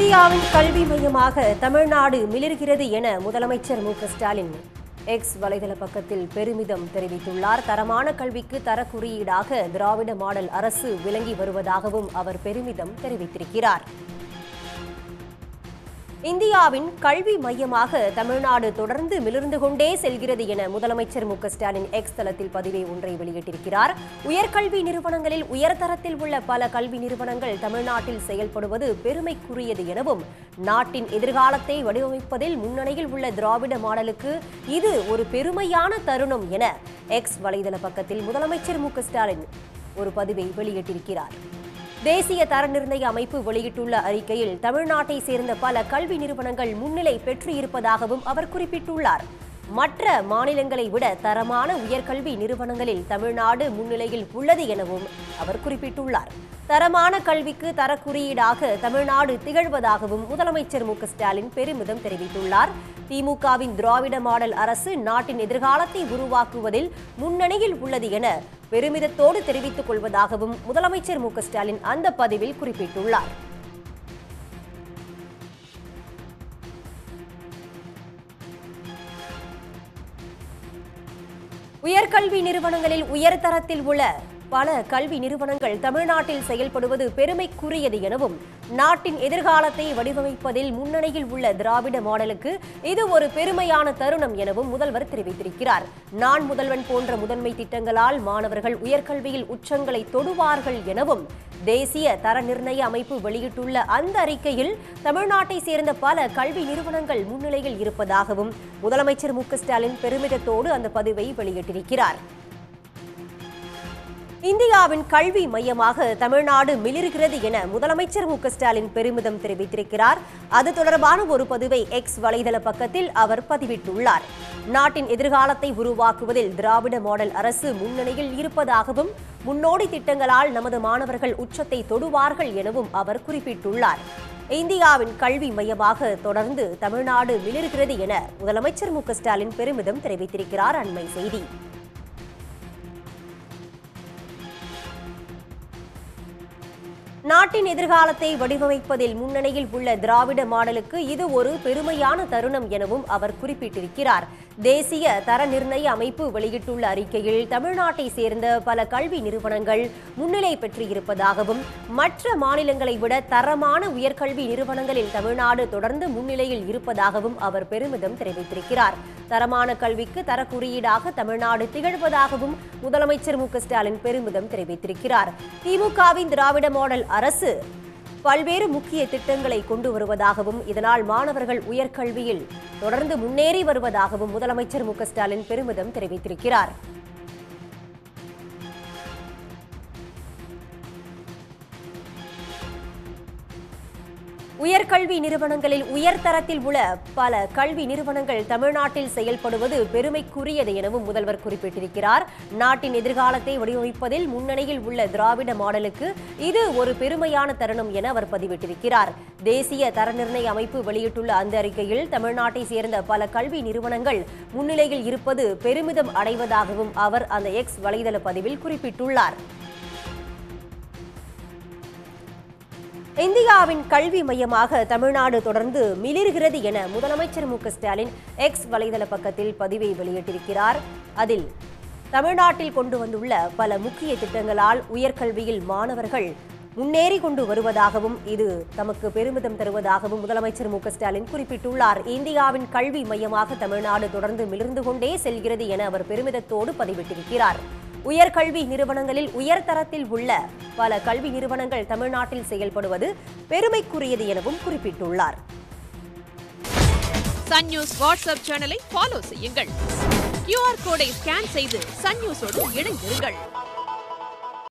இந்தியாவின் கல்வி மையமாக தமிழ்நாடு மிளிர்கிறது என முதலமைச்சர் மு க ஸ்டாலின் எக்ஸ் வலைதள பக்கத்தில் பெருமிதம் தெரிவித்துள்ளார் தரமான கல்விக்கு தர குறியீடாக திராவிட மாடல் அரசு விளங்கி வருவதாகவும் அவர் பெருமிதம் தெரிவித்திருக்கிறார் இந்தியாவின் கல்வி மையமாக தமிழ்நாடு தொடர்ந்து மிளிர்ந்து கொண்டே செல்கிறது என முதலமைச்சர் மு க ஸ்டாலின் எக்ஸ் தளத்தில் பதிவை ஒன்றை வெளியிட்டிருக்கிறார் உயர்கல்வி நிறுவனங்களில் உயர்தரத்தில் உள்ள பல கல்வி நிறுவனங்கள் தமிழ்நாட்டில் செயல்படுவது பெருமைக்குரியது எனவும் நாட்டின் எதிர்காலத்தை வடிவமைப்பதில் முன்னணியில் உள்ள திராவிட மாடலுக்கு இது ஒரு பெருமையான தருணம் என எக்ஸ் வலைதள பக்கத்தில் முதலமைச்சர் மு க ஸ்டாலின் ஒரு பதிவை வெளியிட்டிருக்கிறார் தேசிய தர நிர்ணய அமைப்பு வெளியிட்டுள்ள அறிக்கையில் தமிழ்நாட்டை சேர்ந்த பல கல்வி நிறுவனங்கள் முன்னிலை பெற்று இருப்பதாகவும் அவர் குறிப்பிட்டுள்ளார் மற்ற மாநிலங்களை விட தரமான உயர்கல்வி நிறுவனங்களில் தமிழ்நாடு முன்னிலையில் உள்ளது எனவும் அவர் குறிப்பிட்டுள்ளார் தரமான கல்விக்கு தர குறியீடாக தமிழ்நாடு திகழ்வதாகவும் முதலமைச்சர் மு க ஸ்டாலின் பெருமிதம் தெரிவித்துள்ளார் திமுகவின் திராவிட மாடல் அரசு நாட்டின் எதிர்காலத்தை உருவாக்குவதில் முன்னணியில் உள்ளது என பெருமிதத்தோடு தெரிவித்துக் கொள்வதாகவும் முதலமைச்சர் மு க ஸ்டாலின் அந்த பதிவில் குறிப்பிட்டுள்ளார் உயர்கல்வி நிறுவனங்களில் உயர்தரத்தில் உள்ள பல கல்வி நிறுவனங்கள் தமிழ்நாட்டில் செயல்படுவது பெருமைக்குரியது எனவும் நாட்டின் எதிர்காலத்தை வடிவமைப்பதில் முன்னணியில் உள்ள திராவிட மாடலுக்கு இது ஒரு பெருமையான தருணம் எனவும் முதல்வர் தெரிவித்திருக்கிறார் நான் முதல்வன் போன்ற முதன்மை திட்டங்களால் மாணவர்கள் உயர்கல்வியில் உச்சங்களை தொடுவார்கள் எனவும் தேசிய தர நிர்ணய அமைப்பு வெளியிட்டுள்ள அந்த அறிக்கையில் தமிழ்நாட்டை சேர்ந்த பல கல்வி நிறுவனங்கள் முன்னிலையில் இருப்பதாகவும் முதலமைச்சர் மு க ஸ்டாலின் பெருமிதத்தோடு அந்த பதிவை வெளியிட்டிருக்கிறார் இந்தியாவின் கல்வி மையமாக தமிழ்நாடு மிளிர்கிறது என முதலமைச்சர் மு க ஸ்டாலின் பெருமிதம் தெரிவித்திருக்கிறார் அது தொடர்பான ஒரு பதிவை எக்ஸ் வலைதள பக்கத்தில் அவர் பதிவிட்டுள்ளார் நாட்டின் எதிர்காலத்தை உருவாக்குவதில் திராவிட மாடல் அரசு முன்னணியில் இருப்பதாகவும் முன்னோடி திட்டங்களால் நமது மாணவர்கள் உச்சத்தை தொடுவார்கள் எனவும் அவர் குறிப்பிட்டுள்ளார் இந்தியாவின் கல்வி மையமாக தொடர்ந்து தமிழ்நாடு மிளிர்கிறது என முதலமைச்சர் மு க ஸ்டாலின் பெருமிதம் தெரிவித்திருக்கிறார் அண்மை செய்தி நாட்டின் எதிர்காலத்தை வடிவமைப்பதில் முன்னணியில் உள்ள திராவிட மாடலுக்கு இது ஒரு பெருமையான தருணம் எனவும் அவர் குறிப்பிட்டிருக்கிறார் தேசிய தர நிர்ணய அமைப்பு வெளியிட்டுள்ள அறிக்கையில் தமிழ்நாட்டை சேர்ந்த பல கல்வி நிறுவனங்கள் முன்னிலை பெற்று இருப்பதாகவும் மற்ற மாநிலங்களை விட தரமான உயர்கல்வி நிறுவனங்களில் தமிழ்நாடு தொடர்ந்து முன்னிலையில் இருப்பதாகவும் அவர் பெருமிதம் தெரிவித்திருக்கிறார் தரமான கல்விக்கு தர குறியீடாக தமிழ்நாடு திகழ்வதாகவும் முதலமைச்சர் மு க ஸ்டாலின் பெருமிதம் தெரிவித்திருக்கிறார் திமுகவின் திராவிட மாடல் அரசு பல்வேறு முக்கிய திட்டங்களை கொண்டு வருவதாகவும் இதனால் மாணவர்கள் உயர்கல்வியில் தொடர்ந்து முன்னேறி வருவதாகவும் முதலமைச்சர் மு க ஸ்டாலின் பெருமிதம் தெரிவித்திருக்கிறார் உயர்கல்வி நிறுவனங்களில் உயர்தரத்தில் உள்ள பல கல்வி நிறுவனங்கள் தமிழ்நாட்டில் செயல்படுவது பெருமைக்குரியது எனவும் முதல்வர் குறிப்பிட்டிருக்கிறார் நாட்டின் எதிர்காலத்தை வடிவமைப்பதில் முன்னணியில் உள்ள திராவிட மாடலுக்கு இது ஒரு பெருமையான தருணம் என அவர் பதிவிட்டிருக்கிறார் தேசிய தர நிர்ணய அமைப்பு வெளியிட்டுள்ள அந்த அறிக்கையில் தமிழ்நாட்டை சேர்ந்த பல கல்வி நிறுவனங்கள் முன்னிலையில் இருப்பது பெருமிதம் அடைவதாகவும் அவர் அந்த எக்ஸ் வலைதள பதிவில் குறிப்பிட்டுள்ளார் இந்தியாவின் கல்வி மையமாக தமிழ்நாடு தொடர்ந்து மிளிர்கிறது என முதலமைச்சர் மு க ஸ்டாலின் எக்ஸ் வலைதள பக்கத்தில் பதிவை வெளியிட்டிருக்கிறார் அதில் தமிழ்நாட்டில் கொண்டு வந்துள்ள பல முக்கிய திட்டங்களால் உயர்கல்வியில் மாணவர்கள் முன்னேறி கொண்டு வருவதாகவும் இது தமக்கு பெருமிதம் தருவதாகவும் முதலமைச்சர் மு க ஸ்டாலின் குறிப்பிட்டுள்ளார் இந்தியாவின் கல்வி மையமாக தமிழ்நாடு தொடர்ந்து மிளிர்ந்து கொண்டே செல்கிறது என அவர் பெருமிதத்தோடு பதிவிட்டிருக்கிறார் உயர்கல்வி நிறுவனங்களில் உயர்தரத்தில் உள்ள பல கல்வி நிறுவனங்கள் தமிழ்நாட்டில் செயல்படுவது பெருமைக்குரியது எனவும் குறிப்பிட்டுள்ளார் சன் நியூஸ் வாட்ஸ்அப் சேனலை ஃபாலோ செய்யுங்கள் கியூஆர் கோடை ஸ்கேன் செய்து சன் நியூஸோடு இணைந்திருங்கள்